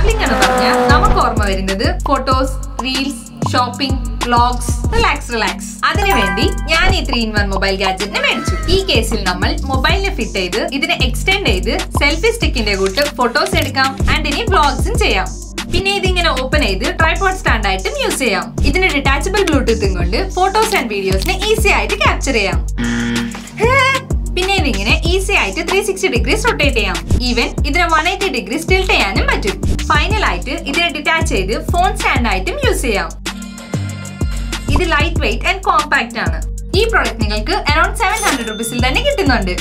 travelling എന്ന് പറഞ്ഞാൽ നമുക്ക് ഓർമ്മ വരുന്നത് photos reels shopping vlogs relax relax അതിനുവേണ്ടി ഞാൻ ഈ ത്രീ ഇൻ വൺ മൊബൈൽ ഗാഡ്ജറ്റിനെ മേടിച്ചു ഈ കേസിൽ നമ്മൾ മൊബൈലിനെ ഫിറ്റ് ചെയ്ത് ഇതിനെ എക്സ്റ്റെൻഡ് ചെയ്ത് സെൽഫി സ്റ്റിക്കിന്റെ കൂട്ട് ഫോട്ടോസ് എടുക്കാം ആൻഡ് ഇനി വ്ലോഗ്സും ചെയ്യാം പിന്നെ ഇതിങ്ങനെ ഓപ്പൺ ചെയ്ത് ട്രൈപോഡ് സ്റ്റാൻഡ് ആയിട്ടും യൂസ് ചെയ്യാം ഇതിന് ഡിറ്റാച്ചബിൾ ബ്ലൂടൂത്തും കൊണ്ട് ഫോട്ടോസ് ആൻഡ് വീഡിയോസിനെ ഈസി ആയിട്ട് ക്യാപ്ചർ ചെയ്യാം ഹേ, പിന്നെ ഇതിങ്ങനെ ഈസി ആയിട്ട് ത്രീ സിക്സ്റ്റി ഡിഗ്രീസ് റൊട്ടേറ്റ് ചെയ്യാം ഈവൻ ഇതിനെ വൺ എയ്റ്റി ഡിഗ്രി സ്റ്റിൽട്ട് ചെയ്യാനും പറ്റും ഫൈനൽ ആയിട്ട് ഇതിനെ ഡിറ്റാച്ച് ചെയ്ത് ഫോൺ സ്റ്റാൻഡ് ആയിട്ടും യൂസ് ചെയ്യാം ഇത് ലൈറ്റ് വെയിറ്റ് ആൻഡ് കോമ്പാക്ട് ആണ് ഈ പ്രോഡക്റ്റ് നിങ്ങൾക്ക് അറൌണ്ട് സെവൻ ഹൺഡ്രഡ് റുപ്പീസിൽ തന്നെ കിട്ടുന്നുണ്ട്